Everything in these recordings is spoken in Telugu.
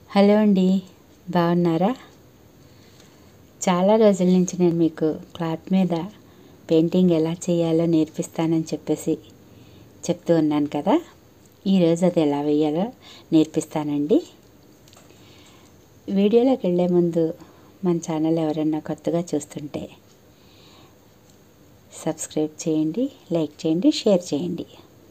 హలో అండి బాగున్నారా చాలా రోజుల నుంచి నేను మీకు క్లాత్ మీద పెయింటింగ్ ఎలా చేయాలో నేర్పిస్తానని చెప్పేసి చెప్తూ ఉన్నాను కదా ఈరోజు అది ఎలా వేయాలో నేర్పిస్తానండి వీడియోలోకి వెళ్ళే ముందు మన ఛానల్ ఎవరన్నా కొత్తగా చూస్తుంటే సబ్స్క్రైబ్ చేయండి లైక్ చేయండి షేర్ చేయండి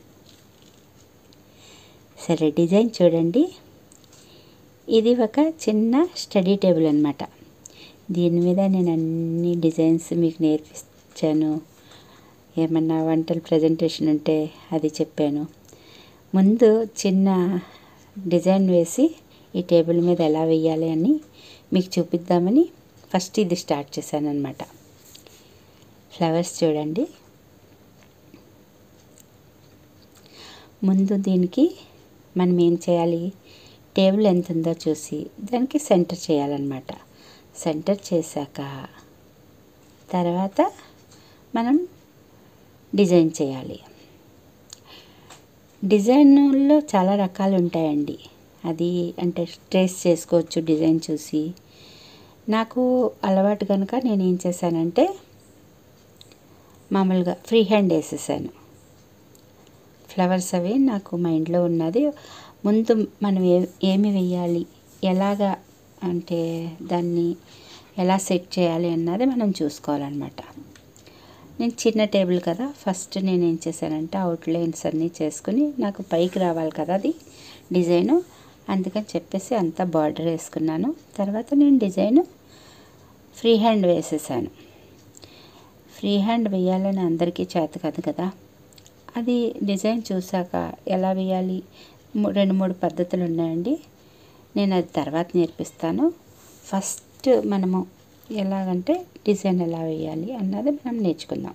సరే డిజైన్ చూడండి ఇది ఒక చిన్న స్టడీ టేబుల్ అనమాట దీని మీద నేను అన్ని డిజైన్స్ మీకు నేర్పించాను ఏమన్నా వంటల ప్రజెంటేషన్ ఉంటే అది చెప్పాను ముందు చిన్న డిజైన్ వేసి ఈ టేబుల్ మీద ఎలా వేయాలి అని మీకు చూపిద్దామని ఫస్ట్ ఇది స్టార్ట్ చేశాను అనమాట ఫ్లవర్స్ చూడండి ముందు దీనికి మనం ఏం చేయాలి టేబుల్ ఎంత ఉందో చూసి దానికి సెంటర్ చేయాలన్నమాట సెంటర్ చేశాక తర్వాత మనం డిజైన్ చేయాలి డిజైన్లో చాలా రకాలు ఉంటాయండి అది అంటే ట్రేస్ చేసుకోవచ్చు డిజైన్ చూసి నాకు అలవాటు కనుక నేను ఏం చేశానంటే మామూలుగా ఫ్రీ హ్యాండ్ వేసేసాను ఫ్లవర్స్ అవి నాకు మైండ్లో ఉన్నది ముందు మనం ఏ ఏమి వేయాలి ఎలాగా అంటే దాన్ని ఎలా సెట్ చేయాలి అన్నది మనం చూసుకోవాలన్నమాట నేను చిన్న టేబుల్ కదా ఫస్ట్ నేను ఏం చేశానంటే అవుట్లైన్స్ అన్నీ చేసుకుని నాకు పైకి రావాలి కదా అది డిజైను అందుకని చెప్పేసి అంతా బార్డర్ వేసుకున్నాను తర్వాత నేను డిజైన్ ఫ్రీ హ్యాండ్ వేసేసాను ఫ్రీ హ్యాండ్ వేయాలని అందరికీ చేత కాదు కదా అది డిజైన్ చూసాక ఎలా వేయాలి రెండు మూడు పద్ధతులు ఉన్నాయండి నేను అది తర్వాత నేర్పిస్తాను ఫస్ట్ మనము ఎలాగంటే డిజైన్ ఎలా వేయాలి అన్నది మనం నేర్చుకుందాం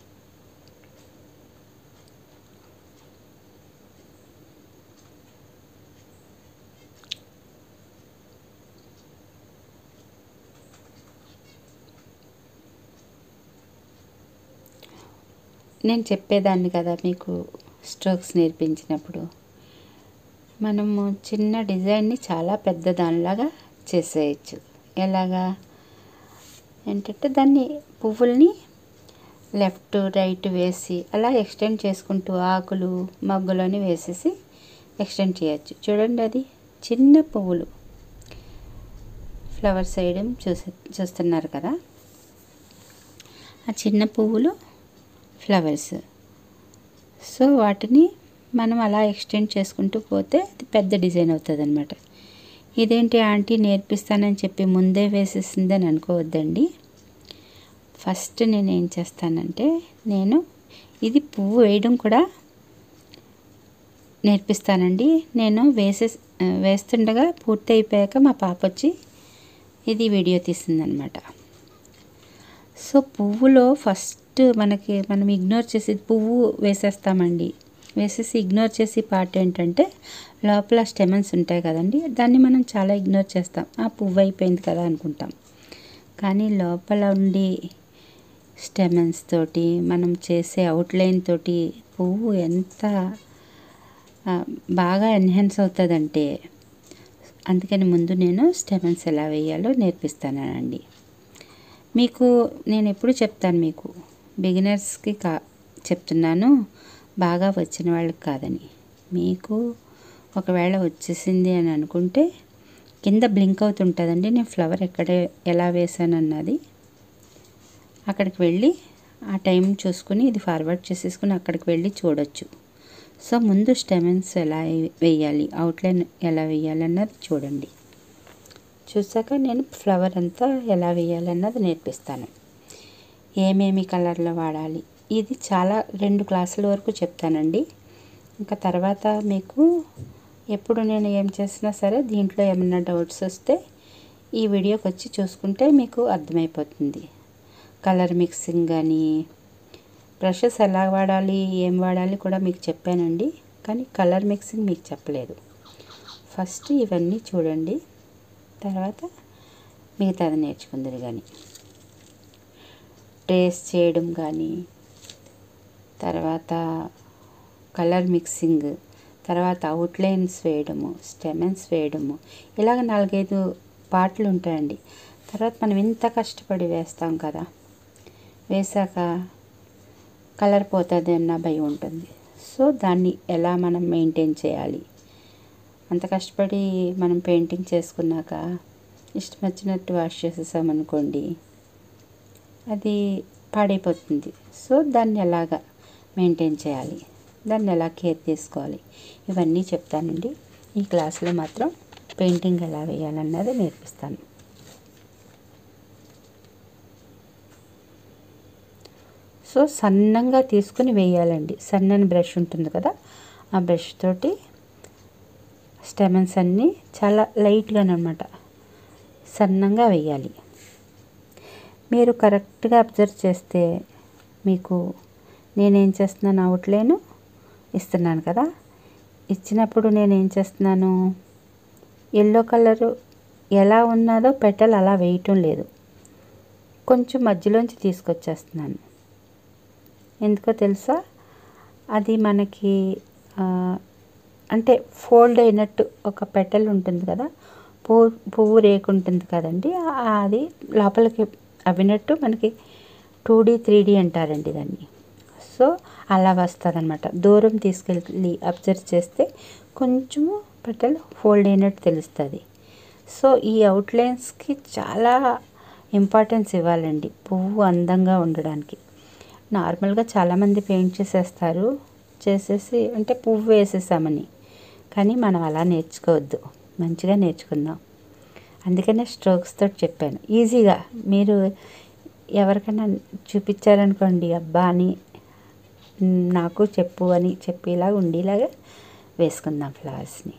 నేను చెప్పేదాన్ని కదా మీకు స్ట్రోక్స్ నేర్పించినప్పుడు మనము చిన్న డిజైన్ని చాలా పెద్ద దానిలాగా చేసేయచ్చు ఎలాగా ఏంటంటే దాన్ని పువ్వుల్ని లెఫ్ట్ రైట్ వేసి అలా ఎక్స్టెండ్ చేసుకుంటూ ఆకులు మగ్గులని వేసేసి ఎక్స్టెండ్ చేయొచ్చు చూడండి అది చిన్న పువ్వులు ఫ్లవర్ సైడ్ చూసి చూస్తున్నారు కదా ఆ చిన్న పువ్వులు ఫ్లవర్స్ సో వాటిని మనం అలా ఎక్స్టెండ్ చేసుకుంటూ పోతే అది పెద్ద డిజైన్ అవుతుంది అనమాట ఇదేంటి ఆంటీ నేర్పిస్తానని చెప్పి ముందే వేసేసిందని అనుకోవద్దండి ఫస్ట్ నేను ఏం చేస్తానంటే నేను ఇది పువ్వు వేయడం కూడా నేర్పిస్తానండి నేను వేసే వేస్తుండగా పూర్తి అయిపోయాక మా పాప వచ్చి ఇది వీడియో తీసిందనమాట సో పువ్వులో ఫస్ట్ మనకి మనం ఇగ్నోర్ చేసి పువ్వు వేసేస్తామండి వేసేసి ఇగ్నోర్ చేసి పార్ట్ ఏంటంటే లోపల స్టెమన్స్ ఉంటాయి కదండి దాన్ని మనం చాలా ఇగ్నోర్ చేస్తాం ఆ పువ్వు అయిపోయింది కదా అనుకుంటాం కానీ లోపల ఉండి స్టెమన్స్ తోటి మనం చేసే అవుట్లైన్ తోటి పువ్వు ఎంత బాగా ఎన్హాన్స్ అవుతుందంటే అందుకని ముందు నేను స్టెమన్స్ ఎలా వేయాలో నేర్పిస్తానండి మీకు నేను ఎప్పుడు చెప్తాను మీకు బిగినర్స్కి కా చెప్తున్నాను బాగా వచ్చిన వాళ్ళకి కాదని మీకు ఒకవేళ వచ్చేసింది అని అనుకుంటే కింద బ్లింక్ అవుతుంటుందండి నేను ఫ్లవర్ ఎక్కడ ఎలా వేసాను అన్నది అక్కడికి వెళ్ళి ఆ టైం చూసుకుని ఇది ఫార్వర్డ్ చేసేసుకుని అక్కడికి వెళ్ళి చూడొచ్చు సో ముందు స్టెమెన్స్ ఎలా వేయాలి అవుట్లైన్ ఎలా వేయాలి అన్నది చూడండి చూసాక నేను ఫ్లవర్ అంతా ఎలా వేయాలన్నది నేర్పిస్తాను ఏమేమి కలర్లో వాడాలి ఇది చాలా రెండు క్లాసుల వరకు చెప్తానండి ఇంకా తర్వాత మీకు ఎప్పుడు నేను ఏం చేసినా సరే దీంట్లో ఏమైనా డౌట్స్ వస్తే ఈ వీడియోకి వచ్చి చూసుకుంటే మీకు అర్థమైపోతుంది కలర్ మిక్సింగ్ కానీ బ్రషెస్ ఎలా వాడాలి ఏం వాడాలి కూడా మీకు చెప్పానండి కానీ కలర్ మిక్సింగ్ మీకు చెప్పలేదు ఫస్ట్ ఇవన్నీ చూడండి తర్వాత మిగతాది నేర్చుకుందరు కానీ ట్రేస్ చేయడం కానీ తర్వాత కలర్ మిక్సింగ్ తర్వాత అవుట్లైన్స్ వేయడము స్టెమెన్స్ వేయడము ఇలాగ నాలుగైదు పాటలు ఉంటాయండి తర్వాత మనం ఇంత కష్టపడి వేస్తాం కదా వేసాక కలర్ పోతుంది అన్న భయం ఉంటుంది సో దాన్ని ఎలా మనం మెయింటైన్ చేయాలి అంత కష్టపడి మనం పెయింటింగ్ చేసుకున్నాక ఇష్టం వచ్చినట్టు వాష్ చేసేసామనుకోండి అది పాడైపోతుంది సో దాన్ని ఎలాగా మెయింటైన్ చేయాలి దాన్ని ఎలా కేర్ తీసుకోవాలి ఇవన్నీ చెప్తానండి ఈ క్లాస్లో మాత్రం పెయింటింగ్ ఎలా వేయాలన్నది నేర్పిస్తాను సో సన్నంగా తీసుకుని వేయాలండి సన్నని బ్రష్ ఉంటుంది కదా ఆ బ్రష్ తోటి స్టెమన్స్ అన్నీ చాలా లైట్గా అనమాట సన్నంగా వేయాలి మీరు కరెక్ట్గా అబ్జర్వ్ చేస్తే మీకు నేనేం చేస్తున్నాను అవుట్లైన్ ఇస్తున్నాను కదా ఇచ్చినప్పుడు నేనేం చేస్తున్నాను ఎల్లో కలరు ఎలా ఉన్నదో పెటల్ అలా వేయటం లేదు కొంచెం మధ్యలోంచి తీసుకొచ్చేస్తున్నాను ఎందుకో తెలుసా అది మనకి ఆ, అంటే ఫోల్డ్ అయినట్టు ఒక పెటల్ ఉంటుంది కదా పువ్వు పువ్వు రేకు ఉంటుంది కదండి ఆ- అది లోపలికి అవినట్టు మనకి టూ డీ త్రీ డీ అంటారండి దాన్ని సో అలా వస్తుంది అనమాట దూరం తీసుకెళ్ళి అబ్జర్వ్ చేస్తే కొంచెము పెటల్ ఫోల్డ్ అయినట్టు తెలుస్తుంది సో ఈ అవుట్లైన్స్కి చాలా ఇంపార్టెన్స్ ఇవ్వాలండి పువ్వు అందంగా ఉండడానికి నార్మల్గా చాలామంది పెయింట్ చేసేస్తారు చేసేసి అంటే పువ్వు వేసేసామని కానీ మనం అలా నేర్చుకోవద్దు మంచిగా నేర్చుకుందాం అందుకనే స్ట్రోక్స్ తోటి చెప్పాను ఈజీగా మీరు ఎవరికైనా చూపించారనుకోండి అబ్బా అని "మ్, నాకు చెప్పు అని చెప్పేలాగా ఉండేలాగా వేసుకుందాం ఫ్లవర్స్ని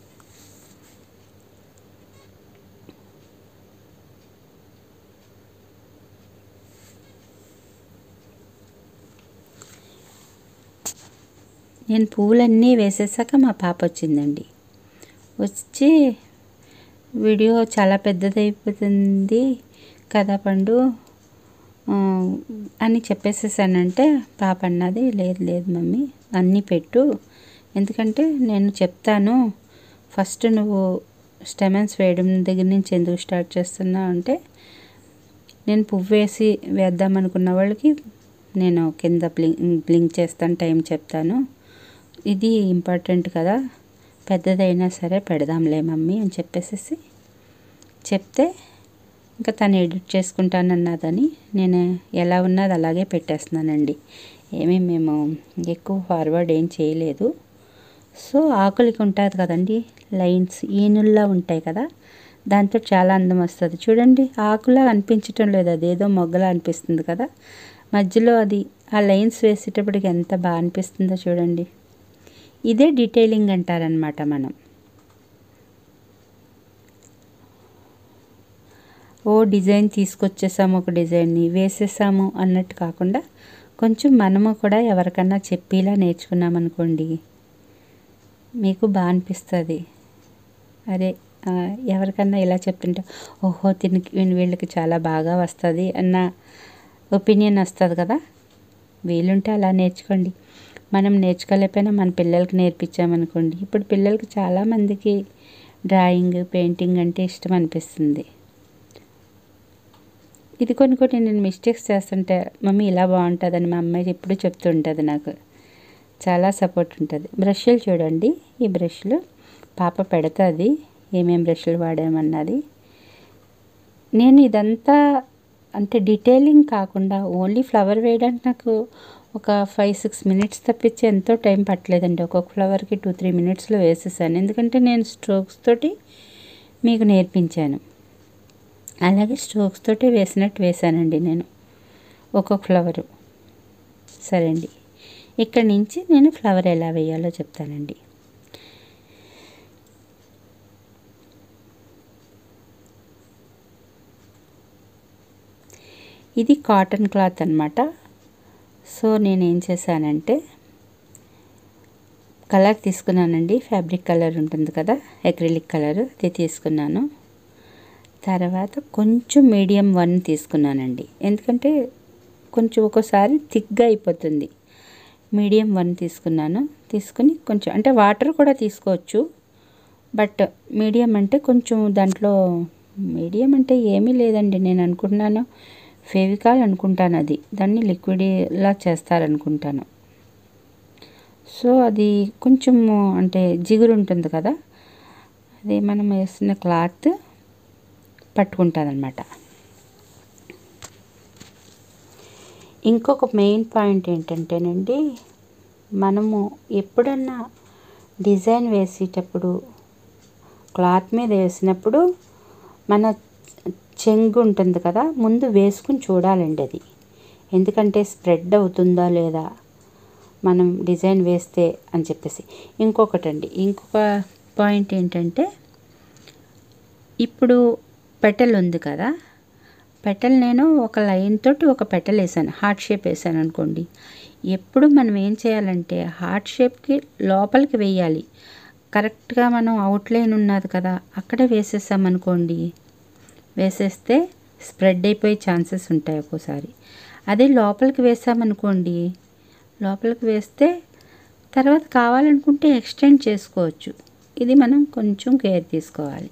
నేను పువ్వులన్నీ వేసేసాక మా పాప వచ్చిందండి వచ్చి వీడియో చాలా పెద్దదైపోతుంది కదా పండు ఆ, అని చెప్పేసేసానంటే పాప అన్నది లేదు లేదు మమ్మీ అన్నీ పెట్టు ఎందుకంటే నేను చెప్తాను ఫస్ట్ నువ్వు స్టెమెన్స్ వేయడం దగ్గర నుంచి ఎందుకు స్టార్ట్ చేస్తున్నావు అంటే నేను పువ్వు వేసి వేద్దాం అనుకున్న వాళ్ళకి నేను కింద బ్లింక్ బ్లింక్ చేస్తాను టైం చెప్తాను ఇది ఇంపార్టెంట్ కదా పెద్దదైనా సరే పెడదాంలే మమ్మీ అని చెప్పేసేసి చెప్తే ఇంకా తను ఎడిట్ చేసుకుంటానన్నదని నేను ఎలా ఉన్నది అలాగే పెట్టేస్తున్నానండి ఏమీ మేము ఎక్కువ ఫార్వర్డ్ ఏం చేయలేదు సో ఆకులకి ఉంటుంది కదండి లైన్స్ ఈనుల్లా ఉంటాయి కదా దాంతో చాలా అందం వస్తుంది చూడండి ఆకులా అనిపించటం లేదు అదేదో మొగ్గలా అనిపిస్తుంది కదా మధ్యలో అది ఆ లైన్స్ వేసేటప్పటికి ఎంత బాగా అనిపిస్తుందో చూడండి ఇదే డీటెయిలింగ్ అంటారనమాట మనం ఓ డిజైన్ తీసుకొచ్చేసాము ఒక డిజైన్ని వేసేసాము అన్నట్టు కాకుండా కొంచెం మనము కూడా ఎవరికన్నా చెప్పేలా నేర్చుకున్నామనుకోండి మీకు బాగా అనిపిస్తుంది అరే ఆ, ఎవరికన్నా ఇలా చెప్తుంటే ఓహో దీనికి వీళ్ళకి చాలా బాగా వస్తుంది అన్న ఒపీనియన్ వస్తుంది కదా వీలుంటే అలా నేర్చుకోండి మనం నేర్చుకోలేకపోయినా మన పిల్లలకి నేర్పించామనుకోండి ఇప్పుడు పిల్లలకి చాలామందికి డ్రాయింగ్ పెయింటింగ్ అంటే ఇష్టం అనిపిస్తుంది ఇది కొన్ని కొన్ని నేను మిస్టేక్స్ చేస్తుంటే మమ్మీ ఇలా బాగుంటుందని మా అమ్మాయి ఎప్పుడు చెప్తుంటుంది నాకు చాలా సపోర్ట్ ఉంటుంది బ్రష్లు చూడండి ఈ బ్రష్లు పాప పెడుతుంది ఏమేం బ్రష్లు వాడామన్నది నేను ఇదంతా అంటే డీటెయిలింగ్ కాకుండా ఓన్లీ ఫ్లవర్ వేయడానికి నాకు ఒక ఫైవ్ సిక్స్ మినిట్స్ తప్పించి ఎంతో టైం పట్టలేదండి ఒక్కొక్క ఫ్లవర్కి టూ త్రీ మినిట్స్లో వేసేసాను ఎందుకంటే నేను స్ట్రోక్స్ తోటి మీకు నేర్పించాను అలాగే స్ట్రోక్స్ తోటి వేసినట్టు వేసానండి నేను ఒక్కొక్క ఫ్లవరు సరే అండి ఇక్కడ నుంచి నేను ఫ్లవర్ ఎలా వేయాలో చెప్తానండి ఇది కాటన్ క్లాత్ అనమాట సో నేను ఏం చేశానంటే కలర్ తీసుకున్నానండి ఫ్యాబ్రిక్ కలర్ ఉంటుంది కదా అక్రిలిక్ కలర్ అది తీసుకున్నాను తర్వాత కొంచెం మీడియం వన్ తీసుకున్నానండి ఎందుకంటే కొంచెం ఒక్కోసారి థిక్గా అయిపోతుంది మీడియం వన్ తీసుకున్నాను తీసుకుని కొంచెం అంటే వాటర్ కూడా తీసుకోవచ్చు బట్ మీడియం అంటే కొంచెం దాంట్లో మీడియం అంటే ఏమీ లేదండి నేను అనుకుంటున్నాను ఫెవికాల్ అనుకుంటాను అది దాన్ని లిక్విడ్లా చేస్తారనుకుంటాను సో అది కొంచెం అంటే జిగురు ఉంటుంది కదా అది మనం వేసిన క్లాత్ పట్టుకుంటుంది అనమాట ఇంకొక మెయిన్ పాయింట్ ఏంటంటేనండి మనము ఎప్పుడన్నా డిజైన్ వేసేటప్పుడు క్లాత్ మీద వేసినప్పుడు మన చెంగు ఉంటుంది కదా ముందు వేసుకుని చూడాలండి అది ఎందుకంటే స్ప్రెడ్ అవుతుందా లేదా మనం డిజైన్ వేస్తే అని చెప్పేసి ఇంకొకటండి ఇంకొక పాయింట్ ఏంటంటే ఇప్పుడు పెటల్ ఉంది కదా పెటల్ నేను ఒక లైన్ తోటి ఒక పెటల్ వేసాను హార్ట్ షేప్ వేసాను అనుకోండి ఎప్పుడు మనం ఏం చేయాలంటే హార్ట్ షేప్కి లోపలికి వేయాలి కరెక్ట్గా మనం అవుట్లైన్ ఉన్నది కదా అక్కడే వేసేసామనుకోండి వేసేస్తే స్ప్రెడ్ అయిపోయే ఛాన్సెస్ ఉంటాయి ఒక్కోసారి అదే లోపలికి వేసామనుకోండి లోపలికి వేస్తే తర్వాత కావాలనుకుంటే ఎక్స్టెండ్ చేసుకోవచ్చు ఇది మనం కొంచెం కేర్ తీసుకోవాలి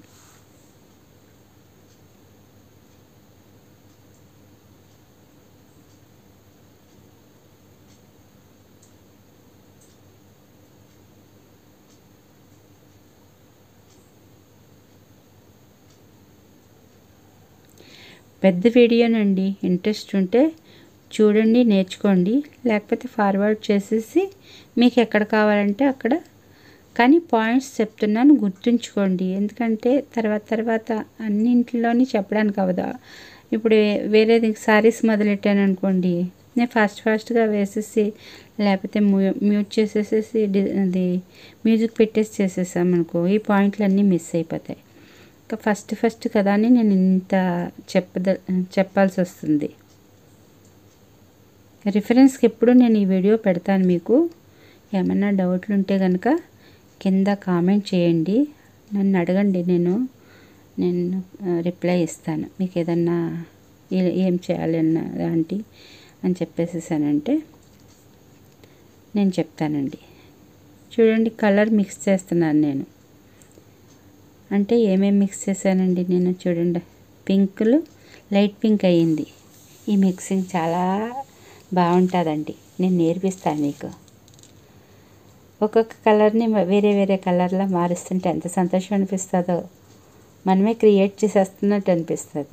పెద్ద వీడియోనండి ఇంట్రెస్ట్ ఉంటే చూడండి నేర్చుకోండి లేకపోతే ఫార్వర్డ్ చేసేసి మీకు ఎక్కడ కావాలంటే అక్కడ కానీ పాయింట్స్ చెప్తున్నాను గుర్తుంచుకోండి ఎందుకంటే తర్వాత తర్వాత అన్నింటిలోని చెప్పడానికి అవదా ఇప్పుడు వేరేది సారీస్ మొదలెట్టాను అనుకోండి నేను ఫాస్ట్ ఫాస్ట్గా వేసేసి లేకపోతే మ్యూ మ్యూట్ చేసేసేసి డి- అది మ్యూజిక్ పెట్టేసి చేసేసామనుకో ఈ పాయింట్లు అన్నీ మిస్ అయిపోతాయి ఇంకా ఫస్ట్ ఫస్ట్ కదా అని నేను ఇంత చెప్పద చెప్పాల్సి వస్తుంది రిఫరెన్స్కి ఎప్పుడు నేను ఈ వీడియో పెడతాను మీకు ఏమన్నా డౌట్లు ఉంటే కనుక కింద కామెంట్ చేయండి నన్ను అడగండి నేను నేను రిప్లై ఇస్తాను మీకు ఏదన్నా ఏ- ఏం చేయాలి అన్న లాంటి అని చెప్పేసేసానంటే నేను చెప్తానండి చూడండి కలర్ మిక్స్ చేస్తున్నాను నేను అంటే ఏమేమి మిక్స్ చేశానండి నేను చూడండి పింకులు లైట్ పింక్ అయ్యింది ఈ మిక్సింగ్ చాలా బాగుంటుందండి నేను నేర్పిస్తాను మీకు ఒక్కొక్క కలర్ని వేరే వేరే కలర్లా మారుస్తుంటే ఎంత సంతోషం అనిపిస్తుందో మనమే క్రియేట్ చేసేస్తున్నట్టు అనిపిస్తుంది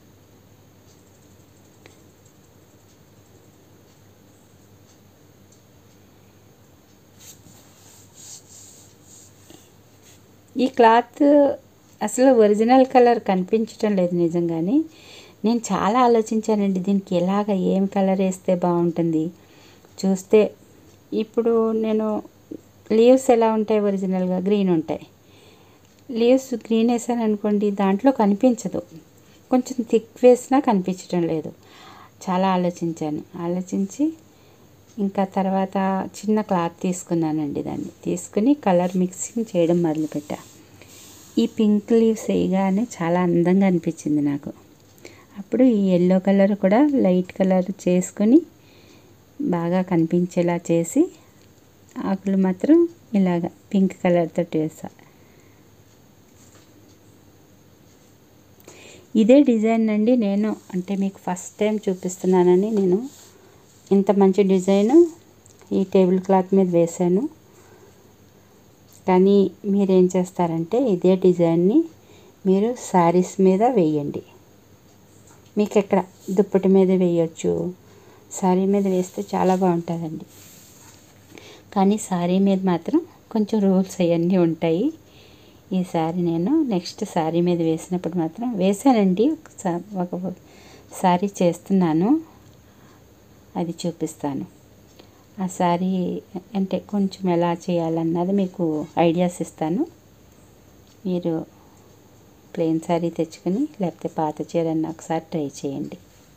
ఈ క్లాత్ అసలు ఒరిజినల్ కలర్ కనిపించడం లేదు నిజంగానే నేను చాలా ఆలోచించానండి దీనికి ఎలాగ ఏం కలర్ వేస్తే బాగుంటుంది చూస్తే ఇప్పుడు నేను లీవ్స్ ఎలా ఉంటాయి ఒరిజినల్గా గ్రీన్ ఉంటాయి లీవ్స్ గ్రీన్ వేసాను అనుకోండి దాంట్లో కనిపించదు కొంచెం థిక్ వేసినా కనిపించడం లేదు చాలా ఆలోచించాను ఆలోచించి ఇంకా తర్వాత చిన్న క్లాత్ తీసుకున్నానండి దాన్ని తీసుకుని కలర్ మిక్సింగ్ చేయడం మొదలుపెట్టా ఈ పింక్ లీవ్స్ వేయగానే చాలా అందంగా అనిపించింది నాకు అప్పుడు ఈ ఎల్లో కలర్ కూడా లైట్ కలర్ చేసుకొని బాగా కనిపించేలా చేసి ఆకులు మాత్రం ఇలాగ పింక్ కలర్ తోటి వేసా ఇదే డిజైన్ అండి నేను అంటే మీకు ఫస్ట్ టైం చూపిస్తున్నానని నేను ఇంత మంచి డిజైన్ ఈ టేబుల్ క్లాత్ మీద వేశాను కానీ మీరేం చేస్తారంటే ఇదే డిజైన్ని మీరు శారీస్ మీద వేయండి మీకు ఎక్కడ దుప్పటి మీద వేయొచ్చు శారీ మీద వేస్తే చాలా బాగుంటుందండి కానీ శారీ మీద మాత్రం కొంచెం రూల్స్ అవన్నీ ఉంటాయి ఈసారి నేను నెక్స్ట్ శారీ మీద వేసినప్పుడు మాత్రం వేసానండి ఒకసా- ఒక శారీ చేస్తున్నాను అది చూపిస్తాను ఆ శారీ అంటే కొంచెం ఎలా చేయాలన్నది మీకు ఐడియాస్ ఇస్తాను మీరు ప్లెయిన్ శారీ తెచ్చుకొని లేకపోతే పాత చీరని ఒకసారి ట్రై చేయండి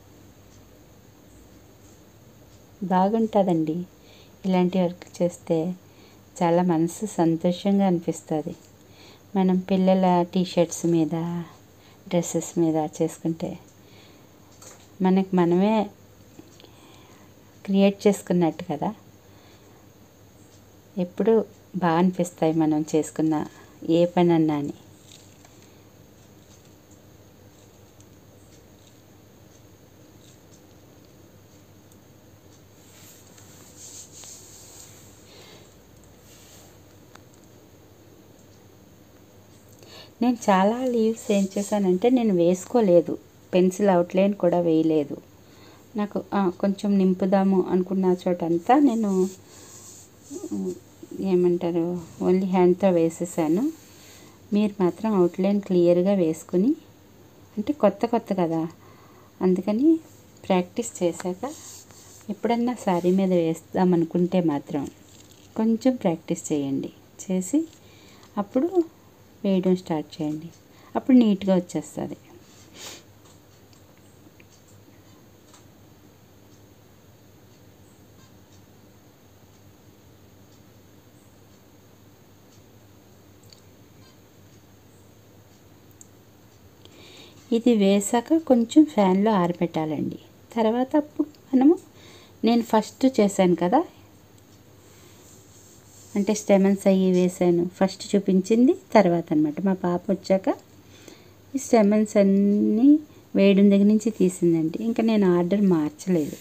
బాగుంటుందండి ఇలాంటి వర్క్ చేస్తే చాలా మనసు సంతోషంగా అనిపిస్తుంది మనం పిల్లల టీషర్ట్స్ మీద డ్రెస్సెస్ మీద చేసుకుంటే మనకి మనమే క్రియేట్ చేసుకున్నట్టు కదా ఎప్పుడు బాగా అనిపిస్తాయి మనం చేసుకున్న ఏ పని అన్నా అని నేను చాలా లీవ్స్ ఏం చేశానంటే నేను వేసుకోలేదు పెన్సిల్ అవుట్లైన్ కూడా వేయలేదు నాకు ఆ, కొంచెం నింపుదాము అనుకున్న చోటంతా నేను ఉమ్, ఏమంటారు ఓన్లీ హ్యాండ్తో వేసేసాను మీరు మాత్రం అవుట్లైన్ క్లియర్గా వేసుకుని అంటే కొత్త కొత్త కదా అందుకని ప్రాక్టీస్ చేశాక ఎప్పుడన్నా శారీ మీద వేస్తాం అనుకుంటే మాత్రం కొంచెం ప్రాక్టీస్ చేయండి చేసి అప్పుడు వేయడం స్టార్ట్ చేయండి అప్పుడు నీట్గా వచ్చేస్తుంది ఇది వేసాక కొంచెం ఫ్యాన్లో ఆరబెట్టాలండి తర్వాత అప్పుడు మనము నేను ఫస్ట్ చేశాను కదా అంటే స్టెమన్స్ అయ్యి వేసాను ఫస్ట్ చూపించింది తర్వాత అనమాట మా పాప వచ్చాక ఈ స్టెమన్స్ అన్నీ వేయడం దగ్గర నుంచి తీసిందండి ఇంకా నేను ఆర్డర్ మార్చలేదు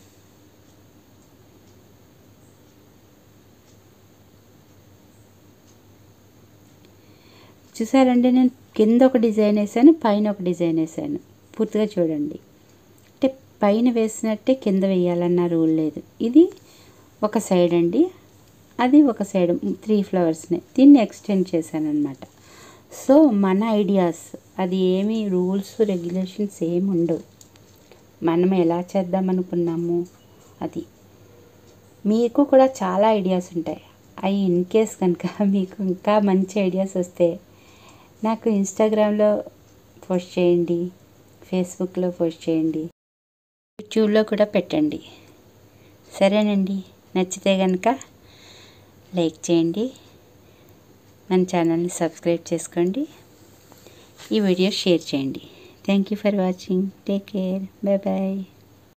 చూసారండి నేను కింద ఒక డిజైన్ వేసాను పైన ఒక డిజైన్ వేసాను పూర్తిగా చూడండి అంటే పైన వేసినట్టే కింద వేయాలన్న రూల్ లేదు ఇది ఒక సైడ్ అండి అది ఒక సైడ్ త్రీ ఫ్లవర్స్ని దీన్ని ఎక్స్టెండ్ చేశాను అనమాట సో మన ఐడియాస్ అది ఏమి రూల్స్ రెగ్యులేషన్స్ ఏమి ఉండవు మనం ఎలా చేద్దాం అనుకున్నాము అది మీకు కూడా చాలా ఐడియాస్ ఉంటాయి అవి ఇన్ కేస్ కనుక మీకు ఇంకా మంచి ఐడియాస్ వస్తే నాకు ఇన్స్టాగ్రామ్లో పోస్ట్ చేయండి ఫేస్బుక్లో పోస్ట్ చేయండి యూట్యూబ్లో కూడా పెట్టండి సరేనండి నచ్చితే కనుక లైక్ చేయండి మన ఛానల్ని సబ్స్క్రైబ్ చేసుకోండి ఈ వీడియో షేర్ చేయండి thank you for watching take care bye bye